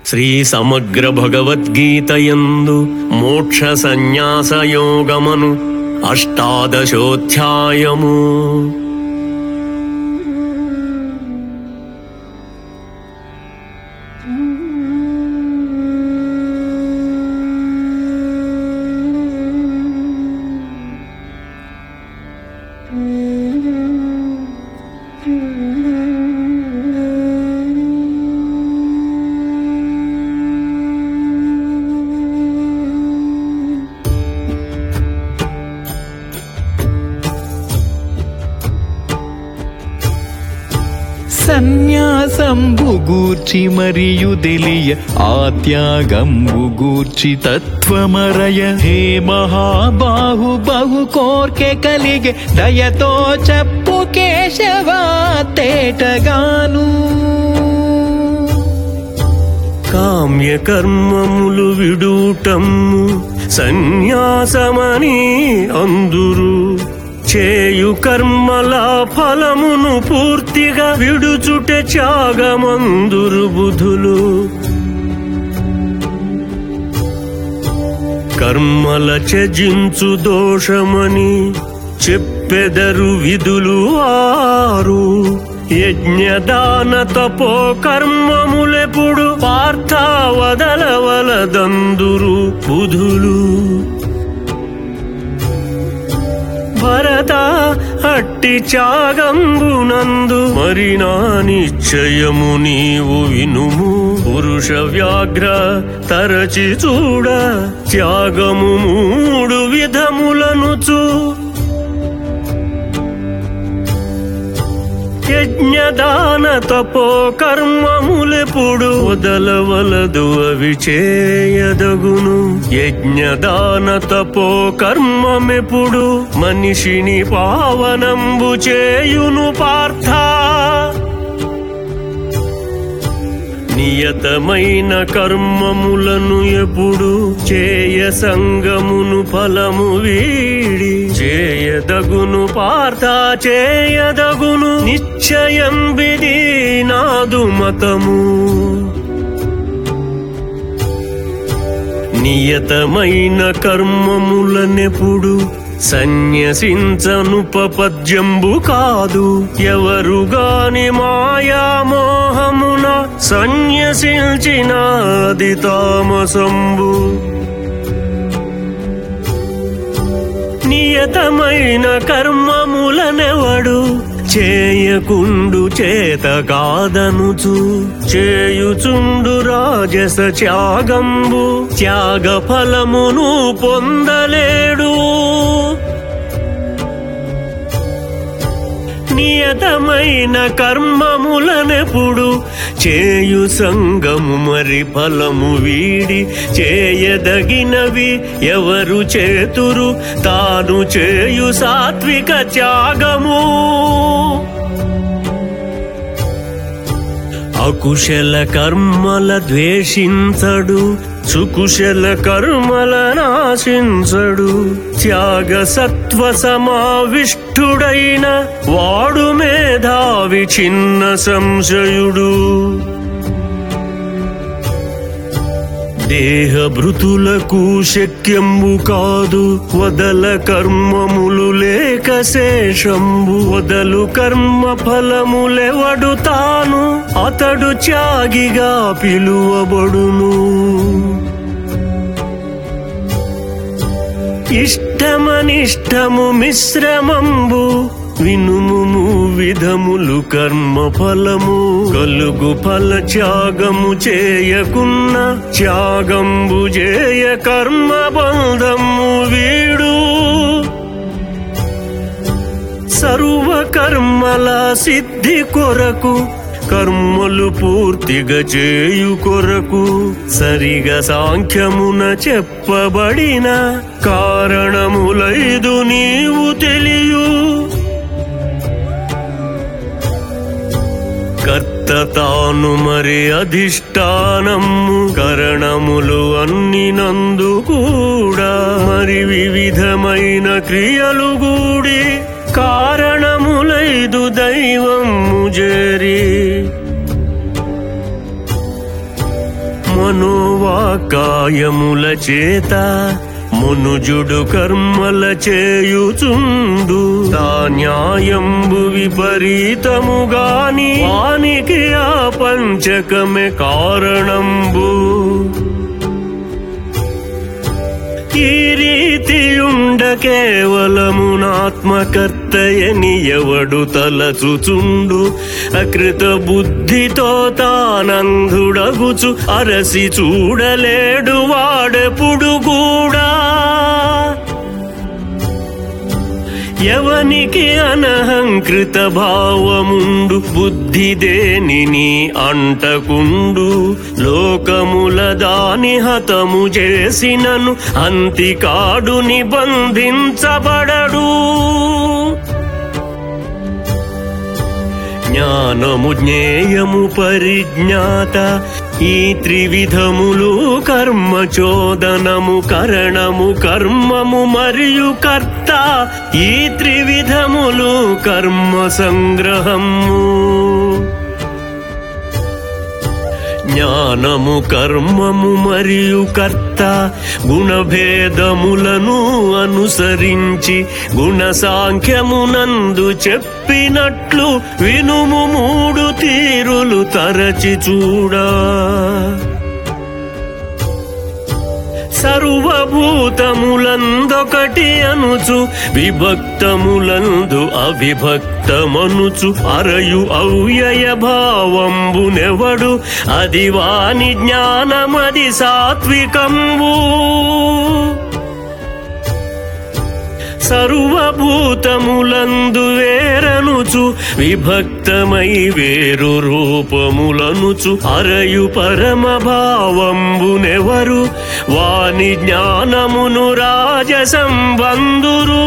శ్రీ సమగ్ర భగవద్గీతయందు మోక్ష సన్యాస యోగమను అష్టాదశోధ్యాయము సన్యాసంబు గూర్చి మరియు తెలియ ఆత్యాగంబు గూర్చి తత్వమరయ హే మహాబాహు బహు కోర్కె కలిగే దయతో చెప్పు కేశవా తేటగాను కామ్య కర్మములు విడూటము సన్యాసమని అందురు చేయు కర్మల ఫలమును పూర్తిగా విడుచుట త్యాగమందురు బుధులు కర్మల త్యజించు దోషమని చెప్పెదరు విధులు ఆరు యజ్ఞదాన తపో కర్మములెప్పుడు పార్థ వదలవలదందురు బుధులు భరత అట్టి త్యాగంబునందు మరి నా నిశ్చయము నీవు వినుము పురుష వ్యాఘ్ర తరచి చూడ త్యాగము మూడు విధములనుచు యజ్ఞదాన తపో కర్మములెప్పుడు వదలవలదు అవి చేయదగును యజ్ఞదాన తపో కర్మమెప్పుడు మనిషిని పావనంబు చేయును పార్థ నియతమైన కర్మములను ఎప్పుడు చేయ సంగమును ఫలము వీడి చేయదగును పార్థ చేయదగును నిశ్చయం విధి నాదు మతము నియతమైన కర్మములనెప్పుడు సన్యసించను పపద్యంబు కాదు ఎవరు గాని మాయామోహమున సన్యసించినాది తామసంబు నియతమైన కర్మములనెవడు చేయకుండు చేత కాదనుచు చేయుచుండు రాజస త్యాగంబు త్యాగ ఫలమును పొందలేడు నియతమైన కర్మములనెప్పుడు చేయు సంగము మరి ఫలము వీడి చేయదగినవి ఎవరు చేతురు తాను చేయు సాత్విక త్యాగము అకుశల కర్మల ద్వేషించడు సుకుశల కర్మల నాశించడు త్యాగ సత్వ సమావిష్ఠుడైన వాడు మేధావి చిన్న సంశయుడు దేహభృతులకు శక్యంబు కాదు వదల కర్మములు లేక శేషంబు వదలు కర్మ ఫలములెవడు తాను అతడు త్యాగిగా పిలువబడును ఇష్టమనిష్టము మిశ్రమంబు వినుము విధములు కర్మ ఫలము కలుగు ఫల త్యాగము చేయకున్న త్యాగంబు చేయ కర్మ బంధము వీడు సర్వ కర్మల సిద్ధి కొరకు కర్మలు పూర్తిగా చేయు కొరకు సరిగా సాంఖ్యమున చెప్పబడిన కారణములైదు నీవు తెలియు కర్త తాను మరి అధిష్టానము కరణములు అన్ని నందు కూడా మరి వివిధమైన క్రియలు గూడి కారణములైదు దైవము జరి మనోవాకాయముల చేత మునుజుడు కర్మల చేయుచుండు తా న్యాయంబు విపరీతముగాని వానికి ఆ పంచకమే కారణంబు ఈ రీతియుండ కేవలమునాత్మకర్తయని ఎవడు తలచుచుండు అకృత బుద్ధితో తానంధుడగుచు అరసి చూడలేడు వాడెప్పుడు కూడా ఎవనికి అనహంకృత భావముండు బుద్ధి దేనిని అంటకుండు లోకముల దాని హతము చేసినను అంతికాడు నిబంధించబడడు జ్ఞానము జ్ఞేయము పరిజ్ఞాత ఈ త్రివిధములు కర్మ చోదనము కరణము కర్మము మరియు కర్త ఈ త్రివిధములు కర్మ సంగ్రహము జ్ఞానము కర్మము మరియు కర్త గుణభేదములను అనుసరించి గుణ సాంఖ్యమునందు చెప్పినట్లు వినుము మూడు తీరులు తరచి చూడా సర్వభూతములందొకటి అనుచు విభక్తములందు అవిభక్తమనుచు అరయు అవ్యయ భావంబునెవడు అది వాని జ్ఞానమది సాత్వికంబు సర్వభూతములందు వేరనుచు విభక్తమై వేరు రూపములనుచు అరయు పరమ భావంబునెవరు వాని జ్ఞానమును రాజసంబంధురు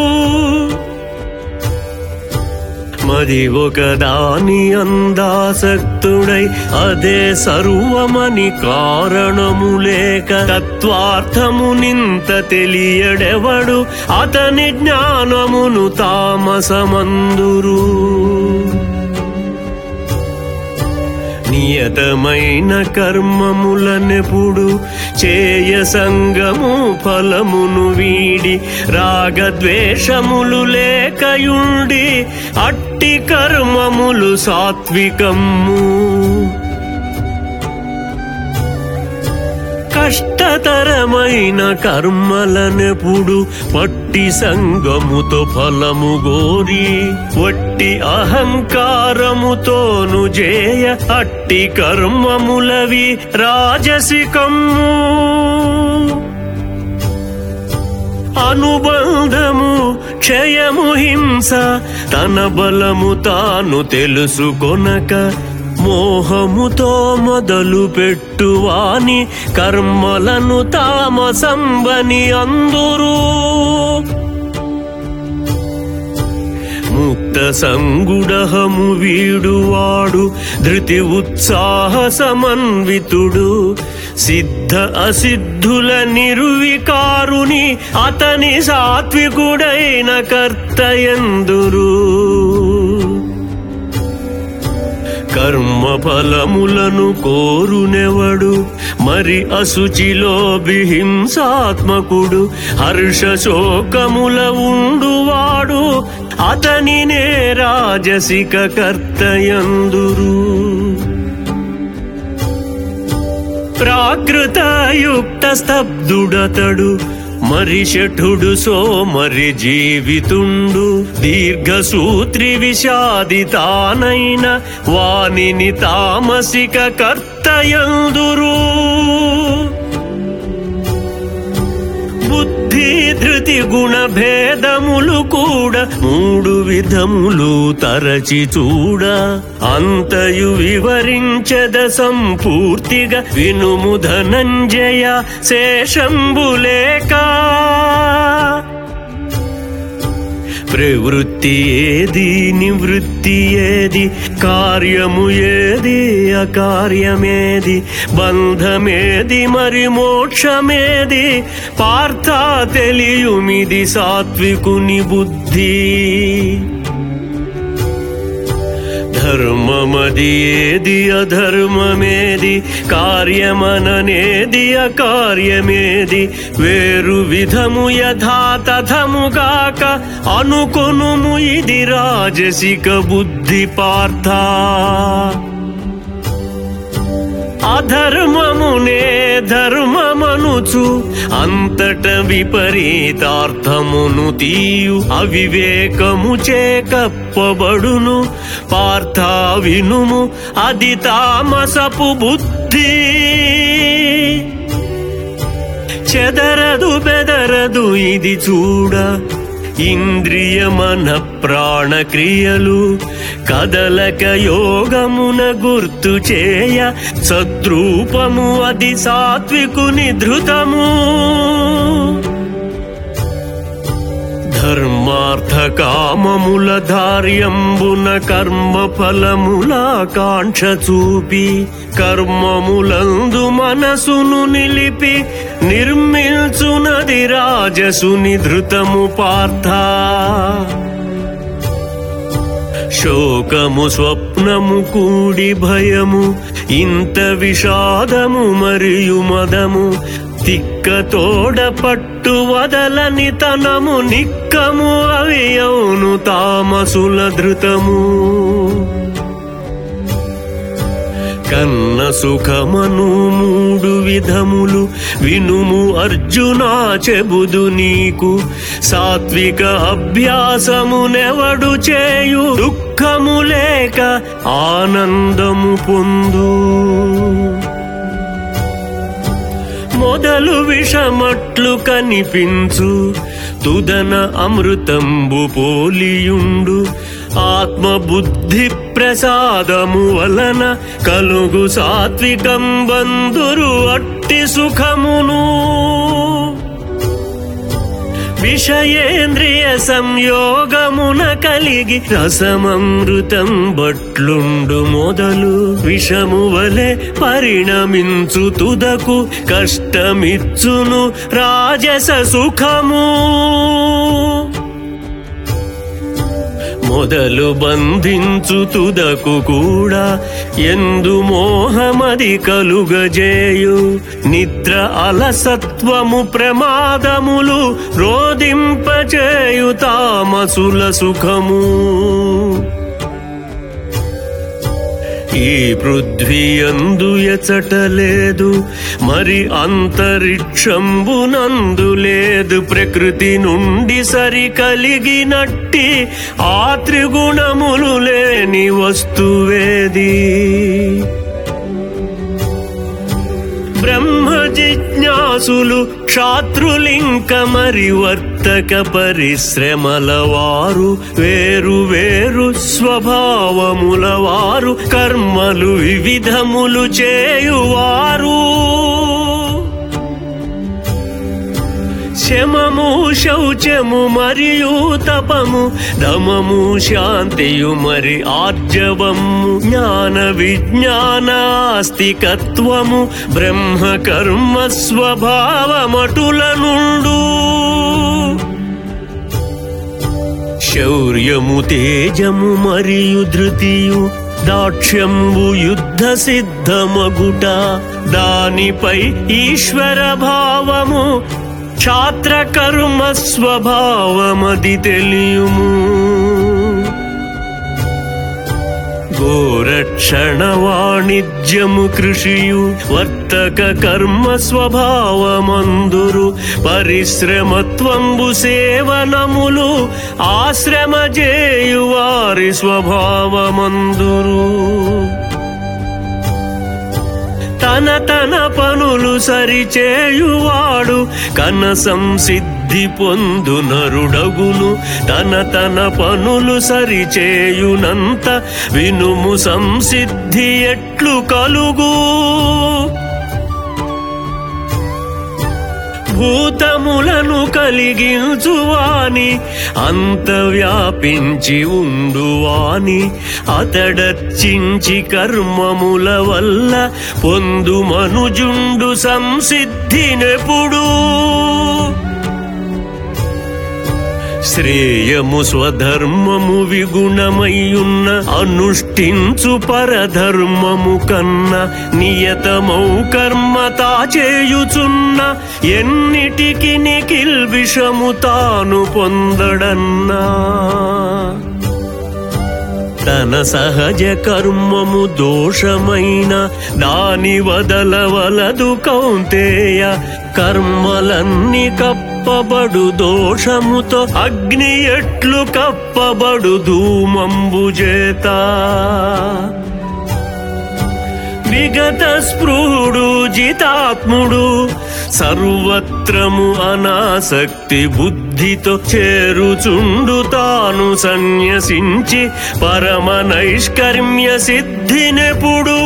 మరి ఒకదాని అందాసక్తుడై అదే సర్వమని కారణము లేక తత్వార్థము నింత తెలియడెవడు అతని జ్ఞానమును తామసమందురు నియతమైన కర్మములనెప్పుడు చేయ సంగము ఫలమును వీడి రాగద్వేషములు లేకయుండి అట్టి కర్మములు సాత్వికము కష్టతరమైన కర్మలనెప్పుడు పట్టి సంగముతో ఫలము గోరి వట్టి అహంకారముతోను జేయ అట్టి కర్మములవి రాజసికము అనుబంధము క్షయము హింస తన బలము తాను తెలుసుకొనక మోహముతో మొదలు పెట్టువాని కర్మలను తామసంబని అందురు ముక్త సంగుడహము వీడువాడు ధృతి ఉత్సాహ సమన్వితుడు సిద్ధ అసిద్ధుల నిరువికారుని అతని సాత్వికుడైన కర్తయందురు కర్మ ఫలములను కోరునెవడు మరి అశుచిలో బిహింసాత్మకుడు హర్ష శోకముల ఉండువాడు అతనినే రాజసిక కర్తయందురు ప్రాకృతయుక్త స్తబ్దుడతడు మరి షఠుడు సోమరి జీవితుండు దీర్ఘసూత్రి విషాది తానైన వానిని తామసిక కర్తయందురు బుద్ధి ధృతి గుణ భేదములు కూడా మూడు విధములు తరచి చూడ అంతయు వివరించద సంపూర్తిగా వినుము ధనంజయ శేషంబులేక ప్రవృత్తి ఏది నివృత్తి ఏది కార్యము ఏది అకార్యమేది బంధమేది మరి మోక్షమేది పార్థ తెలియుమిది ధర్మమది ఏది అధర్మమేది కార్యమననేది అకార్యమేది వేరు విధము యథాతథముగాక అనుకొనుము ఇది రాజసిక బుద్ధి పార్థ అధర్మమునే ధర్మమనుచు అంతట విపరీతార్థమును తీయు అవివేకము చేకప్పబడును పార్థ వినుము అది తామసపు బుద్ధి చెదరదు బెదరదు ఇది చూడ ఇంద్రియ మన ప్రాణక్రియలు కదలక యోగమున గుర్తు చేయ సద్రూపము అది సాత్వికుని ధృతము ధర్మార్థ కామముల ధార్యంబున కర్మ ఫలముల కాంక్ష చూపి కర్మములందు మనసును నిలిపి నిర్మిల్చునది రాజసుని ధృతము పార్థ శోకము స్వప్నము కూడి భయము ఇంత విషాదము మరియు మదము తిక్కతోడ పట్టు వదలని తనము నిక్కము అవి అవును తామసుల ధృతము కన్న సుఖమను మూడు విధములు వినుము అర్జునా చెబుదు నీకు సాత్విక అభ్యాసమునెవడు చేయు దుఃఖము లేక ఆనందము పొందు మొదలు విషమట్లు కనిపించు తుదన అమృతంబు పోలియుండు ఆత్మబుద్ధి ప్రసాదము వలన కలుగు సాత్వికం బంధురు అట్టి సుఖమును విషయేంద్రియ సంయోగమున కలిగి రసమమృతం బట్లుండు మొదలు విషము వలె పరిణమించు తుదకు కష్టమిచ్చును రాజస సుఖము మొదలు బంధించు తుదకు కూడా ఎందు మోహమది కలుగజేయు నిద్ర అలసత్వము ప్రమాదములు రోదింపచేయు తామసుల సుఖము ఈ పృథ్వీ అందు ఎచటలేదు మరి అంతరిక్షంబునందు లేదు ప్రకృతి నుండి సరి కలిగినట్టి ఆ త్రిగుణములు లేని వస్తువేది బ్రహ్మ జిజ్ఞాసులు క్షాత్రులింక మరి వర్తక పరిశ్రమల వారు వేరు వేరు స్వభావముల వారు కర్మలు వివిధములు చేయువారు శమము శౌచము మరియు తపము దమము శాంతియు మరి ఆర్జవము జ్ఞాన విజ్ఞాన ఆస్తికత్వము బ్రహ్మ కర్మ స్వభావమటుల నుండు శౌర్యము తేజము మరియు ధృతియు దాక్ష్యంబు యుద్ధ సిద్ధమగుట దానిపై ఈశ్వర భావము ఛాత్ర కర్మ స్వభావమది తెలియుము గోరక్షణ వాణిజ్యము కృషియు వర్తక కర్మ స్వభావమందురు పరిశ్రమత్వంబు సేవనములు ఆశ్రమ జేయు వారి స్వభావమందురు తన తన పనులు సరిచేయువాడు కన సంసిద్ధి పొందు నరుడగును తన తన పనులు సరిచేయునంత వినుము సంసిద్ధి ఎట్లు కలుగు భూతములను కలిగించువాని అంత వ్యాపించి ఉండువాని అతడచ్చించి కర్మముల వల్ల పొందు మనుజుండు సంసిద్ధినెప్పుడు శ్రేయము స్వధర్మము విగుణమయ్యున్న అనుష్ఠించు పరధర్మము కన్నా నియతమౌ కర్మ తా చేయుచున్న ఎన్నిటికి నిఖిల్ విషము తాను పొందడన్నా తన సహజ కర్మము దోషమైన దాని వదలవలదు కౌంతేయ కర్మలన్నీ కప్పబడు దోషముతో అగ్ని ఎట్లు కప్పబడు ధూమంబు చేత విగత స్పృహుడు జితాత్ముడు సర్వత్రము అనాసక్తి బుద్ధితో చేరుచుండు తాను సన్యసించి పరమ నైష్కర్మ్య సిద్ధినెప్పుడు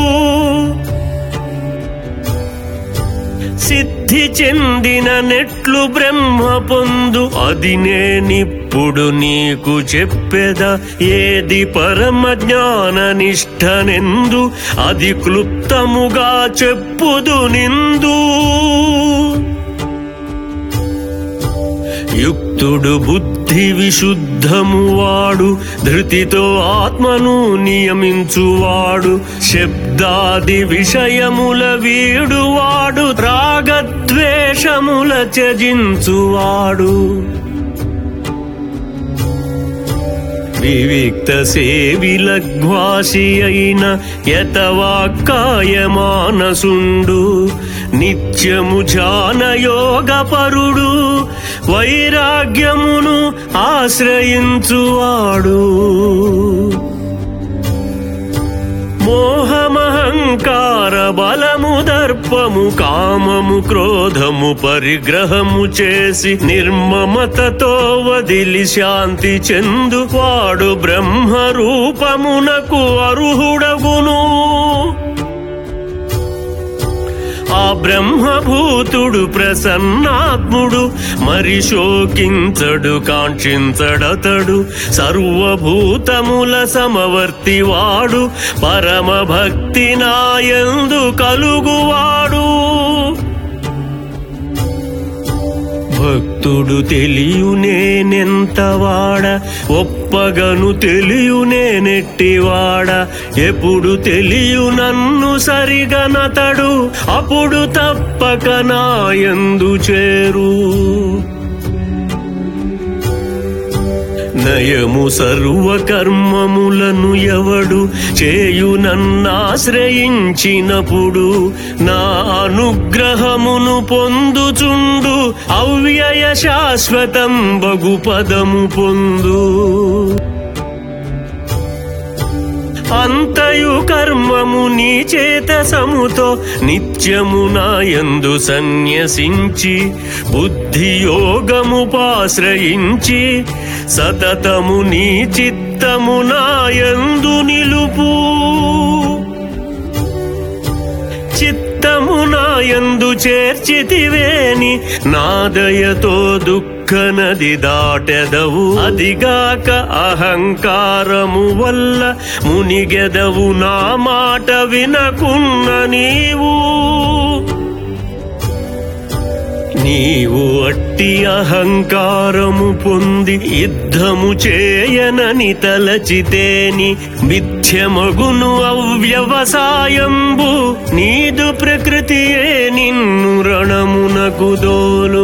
సిద్ధి చెందిన నెట్లు బ్రహ్మ పొందు అది నేనిప్పుడు నీకు చెప్పెద ఏది పరమ జ్ఞాన నిష్ఠనెందు అది క్లుప్తముగా చెప్పుదు నిందు యుక్తుడు బుద్ధి విశుద్ధము వాడు ధృతితో ఆత్మను నియమించువాడు శబ్దాది విషయముల వీడువాడు రాగద్వేషముల త్యజించువాడు వివిక్త సేవిలగ్వాసి అయిన యతవాక్కాయ మానసుండు నిత్యము ధ్యానయోగ పరుడు వైరాగ్యమును ఆశ్రయించువాడు మోహమహంకార బలము దర్పము కామము క్రోధము పరిగ్రహము చేసి నిర్మమతతో వదిలి శాంతి చెందు వాడు బ్రహ్మ రూపమునకు అర్హుడగును ఆ బ్రహ్మభూతుడు ప్రసన్నాత్ముడు మరి శోకించడు కాంక్షించడతడు సర్వభూతముల సమవర్తి వాడు పరమ భక్తి నాయందు కలుగువాడు భక్తుడు తెలియునేనెంతవాడ ఒప్పగను తెలియునేనెట్టివాడ ఎప్పుడు తెలియు నన్ను సరిగనతడు అప్పుడు తప్పక నాయందు చేరు నయము సర్వకర్మములను ఎవడు చేయునన్నాశ్రయించినప్పుడు నా అనుగ్రహమును పొందుచుండు అవ్యయ శాశ్వతం బగు పదము పొందు అంతయు కర్మము నీ చేత సముతో నిత్యము నాయందు సన్యసించి బుద్ధి యోగము పాశ్రయించి సతతము నీ చిత్తము నాయందు నిలుపు చిత్తము నాయందు చేర్చితివేని నాదయతో దుఃఖ నది దాటెదవు అదిగాక అహంకారము వల్ల మునిగెదవు నా మాట వినకున్న నీవు నీవు అట్టి అహంకారము పొంది యుద్ధము చేయనని తలచితేని మిథ్యమగును అవ్యవసాయంబు నీదు ప్రకృతియే నిన్ను రణమునకు దోలు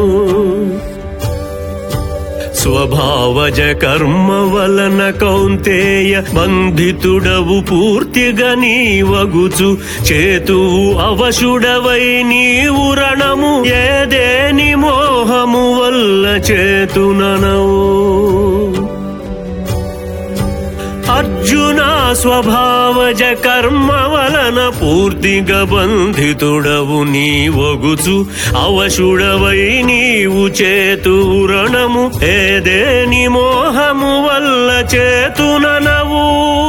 స్వభావజ కర్మ వలన కౌంతేయ బంధితుడవు పూర్తిగా నీవగుచు చేతువు అవశుడవై నీవు రణము ఏదేని మోహము వల్ల చేతుననవు అర్జున స్వభావజ కర్మ వలన పూర్తిగా బంధితుడవు నీవగుచు అవశుడవై నీవు చేతురణము ఏదేని మోహము వల్ల చేతుననవు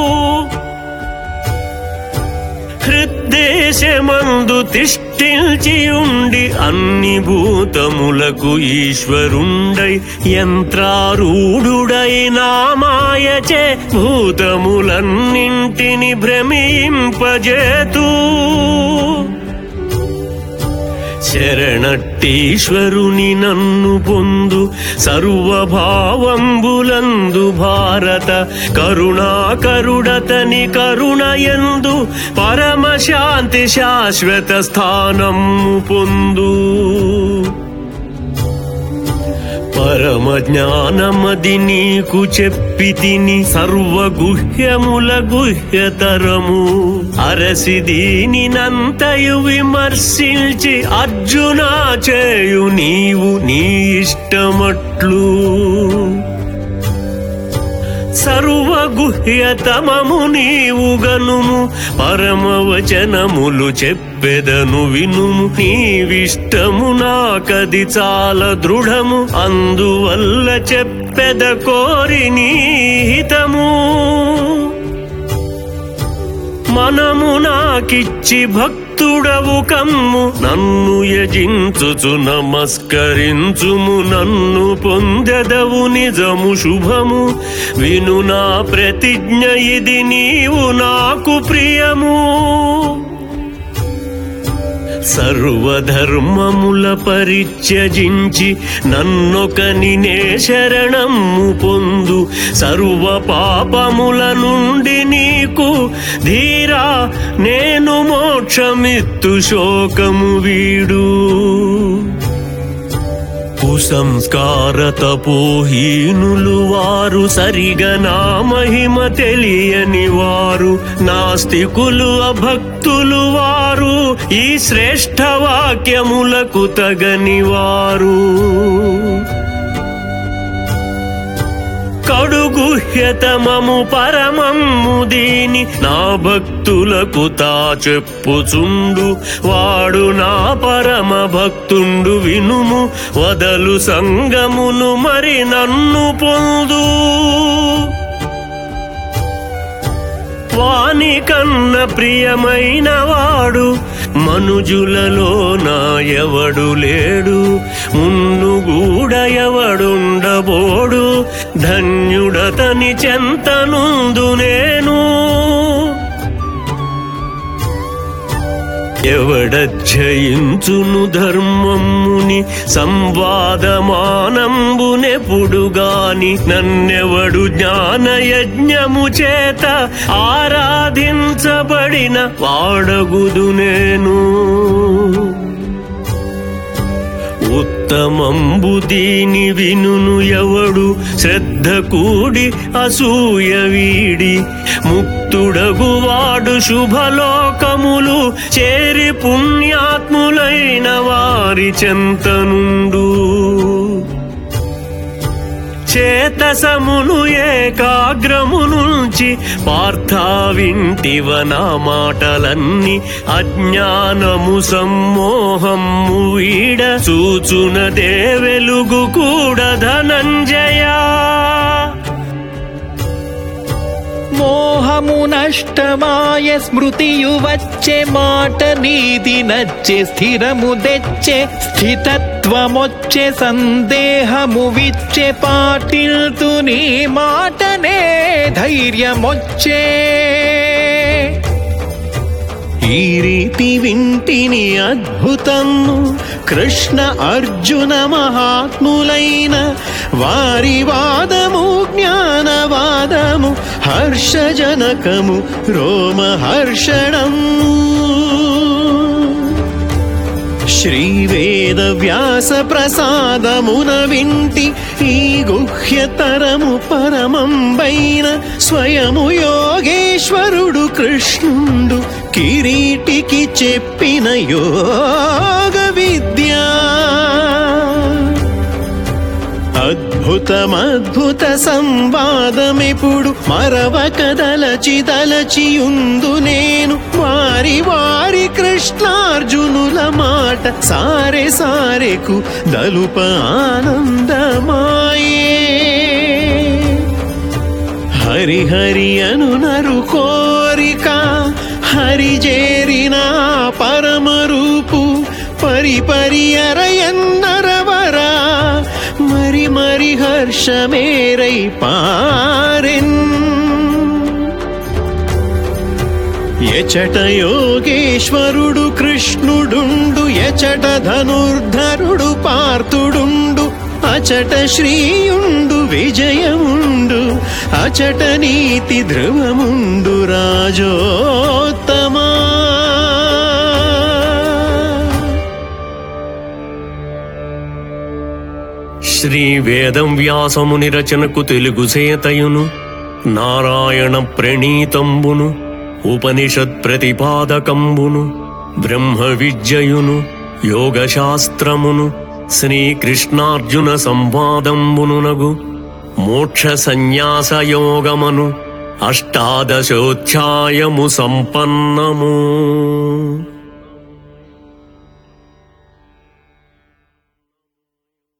హృద్దేశమందు తిష్ఠించి ఉండి అన్ని భూతములకు ఈశ్వరుండై యంత్రారూఢుడై నామాయచే భూతములన్నింటిని భ్రమింపజేతూ శరణట్టీశ్వరుని నన్ను పొందు సర్వభావంబులందు భారత కరుణాకరుడతని కరుణయందు పరమశాంతి శాశ్వత స్థానము పొందు పరమ జ్ఞానమది నీకు చెప్పి తిని సర్వగుహ్యముల గుహ్యతరము అరసి దీనినంతయు విమర్శించి అర్జునా చేయు నీవు నీ ఇష్టమట్లు సర్వగుహ్యతమము నీవు గనుము పరమవచనములు చెప్పెదను వినుము నీవిష్టము నాకది చాలా దృఢము అందువల్ల చెప్పెద కోరి నీహితము మనము నాకిచ్చి భక్తుడవు కమ్ము నన్ను యజించుచు నమస్కరించుము నన్ను పొందెదవు నిజము శుభము విను నా ప్రతిజ్ఞ ఇది నీవు నాకు ప్రియము సర్వధర్మముల పరిత్యజించి నన్నొకనినే శరణము పొందు సర్వ పాపముల నుండి నీకు ధీరా నేను మోక్షమిత్తు శోకము వీడు కుసంస్కార తపోహీనులు వారు సరిగా నా మహిమ తెలియని వారు నాస్తికులు అభక్తులు వారు ఈ శ్రేష్ఠ వాక్యములకు తగని వారు కడుగుహ్యతమము పరమమ్ము దీని నా భక్తులకు తా చెప్పుచుండు వాడు నా పరమ భక్తుండు వినుము వదలు సంగమును మరి నన్ను పొందు వాని కన్న ప్రియమైన వాడు మనుజులలో నా ఎవడు లేడు మున్ను గూడ ఎవడుండబోడు ధన్యుడతని చెంతనుందు నేను ఎవడజ్జయించును ధర్మముని సంవాదమానంబునెపుడుగాని నన్నెవడు జ్ఞానయజ్ఞము చేత ఆరాధించబడిన వాడగుదు నేను ఉత్తమంబు దీని వినును ఎవడు శ్రద్ధ కూడి అసూయ వీడి ముక్తుడగువాడు శుభలోకములు చేరి పుణ్యాత్ములైన వారి చెంతనుండు చేతసమును ఏకాగ్రము నుంచి పార్థా వింటివ నా మాటలన్నీ అజ్ఞానము సమ్మోహము వీడ చూచునదే వెలుగు కూడా ధనంజయా మోహము నష్టమాయ స్మృతియు వచ్చే మాట నీది నచ్చే స్థిరము తెచ్చే స్థితత్వమొచ్చే సందేహము విచ్చే పాటిల్తు నీ మాటనే ధైర్యమొచ్చే ఈ రీతి వింటిని అద్భుతము కృష్ణ అర్జున మహాత్ములైన వారి వాదము జ్ఞానవాదము హర్షజనకము రోమహర్షణము శ్రీవేద వ్యాస ప్రసాదమున వింటి ఈ గుహ్యతరము పరమంబైన స్వయము యోగేశ్వరుడు కృష్ణుండు కిరీటికి చెప్పిన యోగ విద్యా అద్భుతమద్భుత సంవాదమిప్పుడు మరవక దలచి దలచియుందు నేను వారి వారి కృష్ణార్జునుల మాట సారె సారెకు దలుప ఆనందమాయే హరి హరి అను నరు కోరిక హరి చేరిన పరమరూపు పరి పరి అరయన్నరవరా మరి మరి హర్షమేరై పారెన్ యచ అచట యోగేశ్వరుడు కృష్ణుడుండు ఎచట ధనుర్ధరుడు పార్థుడుండు అచట శ్రీయుండు విజయముండు అచట నీతి ధ్రువముండు రాజోత్తమా శ్రీ వేదం వ్యాసముని రచనకు తెలుగు సేతయును నారాయణ ప్రణీతంబును ఉపనిషత్ ప్రతిపాదకంబును బ్రహ్మ విద్యయును యోగశాస్త్రమును శ్రీకృష్ణార్జున సంవాదంబునునగు మోక్ష సన్యాస యోగమను అష్టాదశోధ్యాయము సంపన్నము